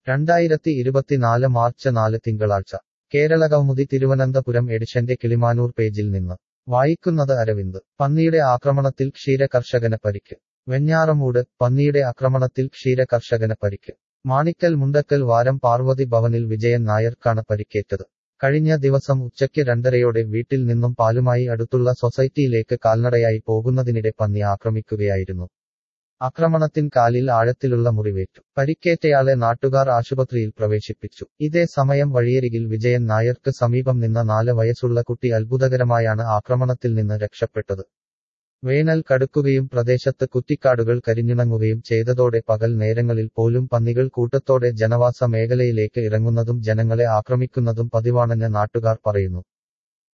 രണ്ടായിരത്തി ഇരുപത്തിനാല് മാർച്ച് നാല് തിങ്കളാഴ്ച കേരള കൗമുദി തിരുവനന്തപുരം എഡിഷന്റെ കിളിമാനൂർ പേജിൽ നിന്ന് വായിക്കുന്നത് അരവിന്ദ് പന്നിയുടെ ആക്രമണത്തിൽ ക്ഷീര കർഷകന് പരിക്ക് വെഞ്ഞാറമൂട് പന്നിയുടെ ആക്രമണത്തിൽ ക്ഷീര കർഷകന് പരിക്ക് മാണിക്കൽ മുണ്ടക്കൽ വാരം പാർവതി ഭവനിൽ വിജയൻ നായർക്കാണ് പരിക്കേറ്റത് കഴിഞ്ഞ ദിവസം ഉച്ചയ്ക്ക് രണ്ടരയോടെ വീട്ടിൽ നിന്നും പാലുമായി അടുത്തുള്ള സൊസൈറ്റിയിലേക്ക് കാൽനടയായി പോകുന്നതിനിടെ പന്നി ആക്രമിക്കുകയായിരുന്നു ആക്രമണത്തിൻ കാലിൽ ആഴത്തിലുള്ള മുറിവേറ്റു പരിക്കേറ്റയാളെ നാട്ടുകാർ ആശുപത്രിയിൽ പ്രവേശിപ്പിച്ചു ഇതേ സമയം വഴിയരികിൽ വിജയൻ നായർക്ക് സമീപം നിന്ന നാല് വയസ്സുള്ള കുട്ടി അത്ഭുതകരമായാണ് ആക്രമണത്തിൽ നിന്ന് രക്ഷപ്പെട്ടത് വേനൽ കടുക്കുകയും പ്രദേശത്ത് കുറ്റിക്കാടുകൾ കരിഞ്ഞിണങ്ങുകയും ചെയ്തതോടെ പകൽ നേരങ്ങളിൽ പോലും പന്നികൾ കൂട്ടത്തോടെ ജനവാസ മേഖലയിലേക്ക് ഇറങ്ങുന്നതും ജനങ്ങളെ ആക്രമിക്കുന്നതും പതിവാണെന്ന് നാട്ടുകാർ പറയുന്നു